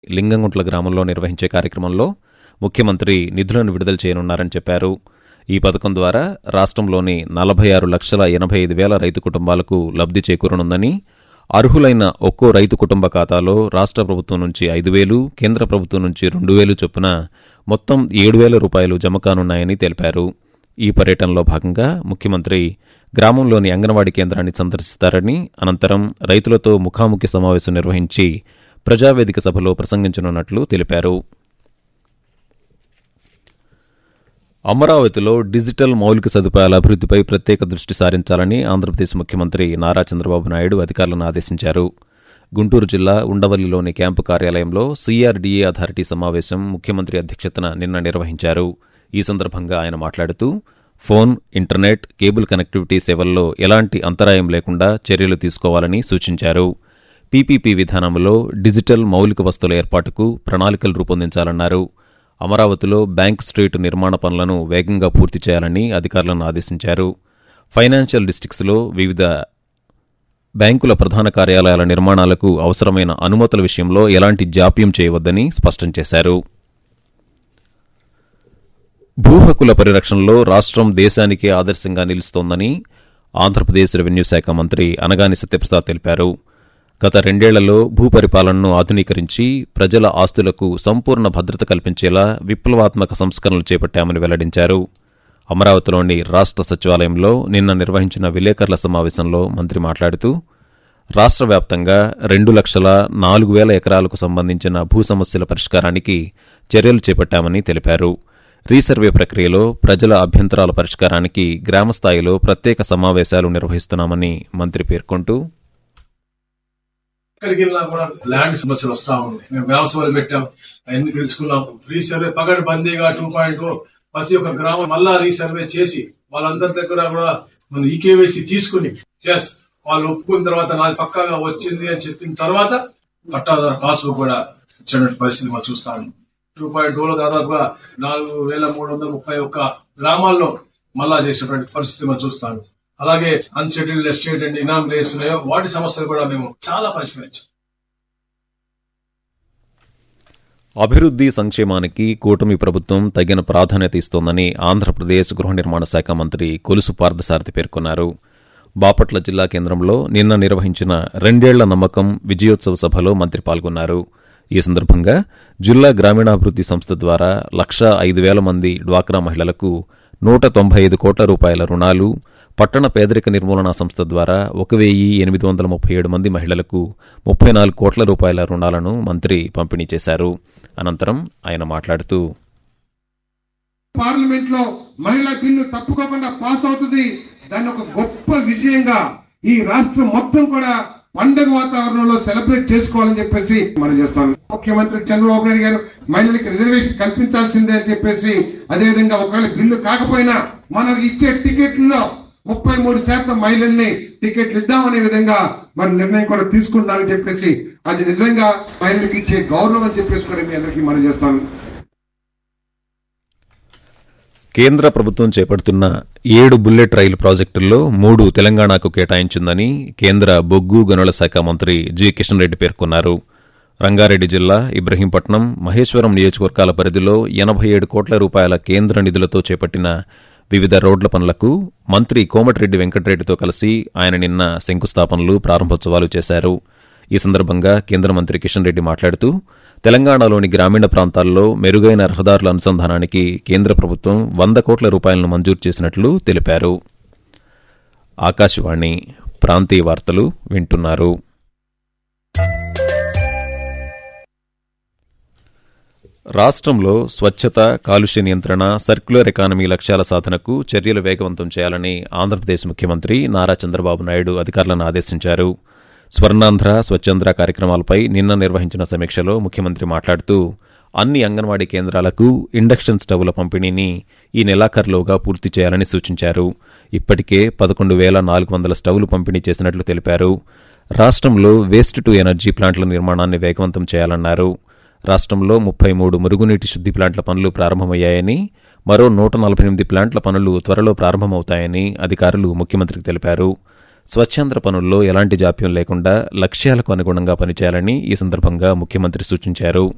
లింగంగుంట్ల గ్రామంలో నిర్వహించే కార్యక్రమంలో ముఖ్యమంత్రి నిధులను విడుదల చేయనున్నారని చెప్పారు ఈ పథకం ద్వారా రాష్ట్రంలోని నలభై ఆరు లక్షల ఎనభై ఐదు వేల రైతు కుటుంబాలకు లబ్ధి చేకూరనుందని అర్హులైన ఒక్కో రైతు కుటుంబ ఖాతాలో రాష్ట్ర ప్రభుత్వం నుంచి ఐదు వేలు కేంద్ర ప్రభుత్వం నుంచి రెండు వేలు చొప్పున మొత్తం ఏడు వేల రూపాయలు జమ కానున్నాయని తెలిపారు ఈ పర్యటనలో భాగంగా ముఖ్యమంత్రి గ్రామంలోని అంగన్వాడీ కేంద్రాన్ని సందర్శిస్తారని అనంతరం రైతులతో ముఖాముఖి సమావేశం నిర్వహించి ప్రజావేదిక సభలో ప్రసంగించనున్నట్లు తెలిపారు అమరావతిలో డిజిటల్ మౌలిక సదుపాయాల అభివృద్ధిపై ప్రత్యేక దృష్టి సారించాలని ఆంధ్రప్రదేశ్ ముఖ్యమంత్రి నారా చంద్రబాబు నాయుడు అధికారులను ఆదేశించారు గుంటూరు జిల్లా ఉండవల్లిలోని క్యాంపు కార్యాలయంలో సీఆర్డీఏ అథారిటీ సమావేశం ముఖ్యమంత్రి అధ్యక్షతన నిన్న నిర్వహించారు ఈ సందర్భంగా ఆయన మాట్లాడుతూ ఫోన్ ఇంటర్నెట్ కేబుల్ కనెక్టివిటీ సేవల్లో ఎలాంటి అంతరాయం లేకుండా చర్యలు తీసుకోవాలని సూచించారు పీపీపీ విధానంలో డిజిటల్ మౌలిక వస్తువుల ఏర్పాటుకు ప్రణాళికలు రూపొందించాలన్నారు అమరావతిలో బ్యాంక్ స్ట్రీట్ నిర్మాణ పనులను వేగంగా పూర్తి చేయాలని అధికారులను ఆదేశించారు ఫైనాన్షియల్ డిస్టిక్స్లో వివిధ బ్యాంకుల ప్రధాన కార్యాలయాల నిర్మాణాలకు అవసరమైన అనుమతుల విషయంలో ఎలాంటి జాప్యం చేయవద్దని స్పష్టం చేశారు భూ హక్కుల పరిరక్షణలో రాష్ట్రం దేశానికే ఆదర్శంగా నిలుస్తోందని ఆంధ్రప్రదేశ్ రెవెన్యూ శాఖ మంత్రి అనగాని సత్యప్రసాద్ తెలిపారు గత రెండేళ్లలో భూపరిపాలనను ఆధునీకరించి ప్రజల ఆస్తులకు సంపూర్ణ భద్రత కల్పించేలా విప్లవాత్మక సంస్కరణలు చేపట్టామని వెల్లడించారు అమరావతిలోని రాష్ట్ర సచివాలయంలో నిన్న నిర్వహించిన విలేకరుల సమావేశంలో మంత్రి మాట్లాడుతూ రాష్ట్ర వ్యాప్తంగా రెండు లక్షల నాలుగు వేల ఎకరాలకు సంబంధించిన భూ సమస్యల పరిష్కారానికి చర్యలు చేపట్టామని తెలిపారు రీసర్వే ప్రక్రియలో ప్రజల అభ్యంతరాల పరిష్కారానికి గ్రామస్థాయిలో ప్రత్యేక సమావేశాలు నిర్వహిస్తున్నామని మంత్రి పేర్కొంటూ ఎక్కడికి వెళ్ళినా కూడా ల్యాండ్ సమస్యలు వస్తా ఉన్నాయి మేము గ్రామ సభలు పెట్టాం అవన్నీ తెలుసుకున్నాం రీసర్వే పగడ్ బందీగా టూ పాయింట్ ప్రతి ఒక్క గ్రామం మళ్ళా రీసర్వే చేసి వాళ్ళందరి దగ్గర కూడా మనం ఈకేవైసీ తీసుకుని ఎస్ వాళ్ళు ఒప్పుకున్న తర్వాత నాది పక్కాగా వచ్చింది అని చెప్పిన తర్వాత పట్టాదారు పాస్బుక్ కూడా ఇచ్చినటువంటి పరిస్థితి మనం చూస్తాను టూ పాయింట్ లో దాదాపుగా నాలుగు వేల మూడు వందల ముప్పై ఒక్క గ్రామాల్లో మళ్ళా చేసేటువంటి పరిస్థితి మనం చూస్తాను అలాగే అన్సెటిల్డ్ ఎస్టేట్ అండ్ ఇనామినేషన్ ఉన్నాయో వాటి సమస్యలు కూడా మేము చాలా పరిష్కరించాం అభివృద్ధి సంక్షేమానికి కూటమి ప్రభుత్వం తగిన ప్రాధాన్యత ఇస్తోందని ఆంధ్రప్రదేశ్ గృహ నిర్మాణ శాఖ మంత్రి కొలుసు పార్థసారథి పేర్కొన్నారు బాపట్ల జిల్లా కేంద్రంలో నిన్న నిర్వహించిన రెండేళ్ల నమ్మకం విజయోత్సవ సభలో మంత్రి పాల్గొన్నారు ఈ సందర్భంగా జిల్లా గ్రామీణాభివృద్ధి సంస్థ ద్వారా లక్షా ఐదు వేల మంది డ్వాక్రా మహిళలకు నూట తొంభై ఐదు కోట్ల రూపాయల రుణాలు పట్టణ పేదరిక నిర్మూలన సంస్థ ద్వారా ఒక వెయ్యి ఎనిమిది వందల ముప్పై ఏడు మంది మహిళలకు ముప్పై నాలుగు కోట్ల రూపాయల రుణాలను మంత్రి పంపిణీ చేశారు అనంతరం ఆయన మాట్లాడుతూ పార్లమెంట్ లో మహిళా బిల్లు తప్పుకోకుండా పాస్ అవుతుంది దాన్ని ఒక గొప్ప విజయంగా ఈ రాష్ట్రం మొత్తం కూడా పండగ వాతావరణంలో సెలబ్రేట్ చేసుకోవాలని చెప్పేసి మనం చేస్తాను ముఖ్యమంత్రి చంద్రబాబు నాయుడు గారు మహిళలకు రిజర్వేషన్ కల్పించాల్సిందే అని చెప్పేసి అదేవిధంగా ఒకవేళ బిల్లు కాకపోయినా మనం ఇచ్చే టికెట్లలో ముప్పై మూడు శాతం మహిళల్ని టికెట్లు ఇద్దామనే విధంగా మరి నిర్ణయం కూడా తీసుకుంటామని చెప్పేసి అది నిజంగా మహిళలకు ఇచ్చే గౌరవం అని చెప్పేసి కూడా మీ అందరికీ మనం చేస్తాను కేంద్ర ప్రభుత్వం చేపడుతున్న ఏడు బుల్లెట్ రైలు ప్రాజెక్టుల్లో మూడు తెలంగాణకు కేటాయించిందని కేంద్ర బొగ్గు గనుల శాఖ మంత్రి జి కిషన్ రెడ్డి పేర్కొన్నారు రంగారెడ్డి జిల్లా ఇబ్రహీంపట్నం మహేశ్వరం నియోజకవర్గాల పరిధిలో ఎనభై ఏడు కోట్ల రూపాయల కేంద్ర నిధులతో చేపట్టిన వివిధ రోడ్ల పనులకు మంత్రి కోమటిరెడ్డి వెంకటరెడ్డితో కలిసి ఆయన నిన్న శంకుస్థాపనలు ప్రారంభోత్సవాలు చేశారు ఈ సందర్భంగా కేంద్ర మంత్రి కిషన్ రెడ్డి మాట్లాడుతూ తెలంగాణలోని గ్రామీణ ప్రాంతాల్లో మెరుగైన రహదారుల అనుసంధానానికి కేంద్ర ప్రభుత్వం వంద కోట్ల రూపాయలను మంజూరు చేసినట్లు తెలిపారు ఆకాశవాణి ప్రాంతీయ వార్తలు వింటున్నారు రాష్ట్రంలో స్వచ్ఛత కాలుష్య నియంత్రణ సర్క్యులర్ ఎకానమీ లక్ష్యాల సాధనకు చర్యలు వేగవంతం చేయాలని ఆంధ్రప్రదేశ్ ముఖ్యమంత్రి నారా చంద్రబాబు నాయుడు అధికారులను ఆదేశించారు స్వర్ణాంధ్ర స్వచ్ఛాంధ్ర కార్యక్రమాలపై నిన్న నిర్వహించిన సమీక్షలో ముఖ్యమంత్రి మాట్లాడుతూ అన్ని అంగన్వాడీ కేంద్రాలకు ఇండక్షన్ స్టవ్ల పంపిణీని ఈ నెలాఖరులోగా పూర్తి చేయాలని సూచించారు ఇప్పటికే పదకొండు వేల నాలుగు వందల స్టవ్లు పంపిణీ చేసినట్లు తెలిపారు రాష్ట్రంలో వేస్ట్ టు ఎనర్జీ ప్లాంట్ల నిర్మాణాన్ని వేగవంతం చేయాలన్నారు రాష్ట్రంలో ముప్పై మూడు మురుగునీటి శుద్ధి ప్లాంట్ల పనులు ప్రారంభమయ్యాయని మరో నూట నలభై ఎనిమిది ప్లాంట్ల పనులు త్వరలో ప్రారంభమవుతాయని అధికారులు ముఖ్యమంత్రికి తెలిపారు స్వచ్ఛాంధ్ర పనుల్లో ఎలాంటి జాప్యం లేకుండా లక్ష్యాలకు అనుగుణంగా పనిచేయాలని ఈ సందర్భంగా ముఖ్యమంత్రి సూచించారు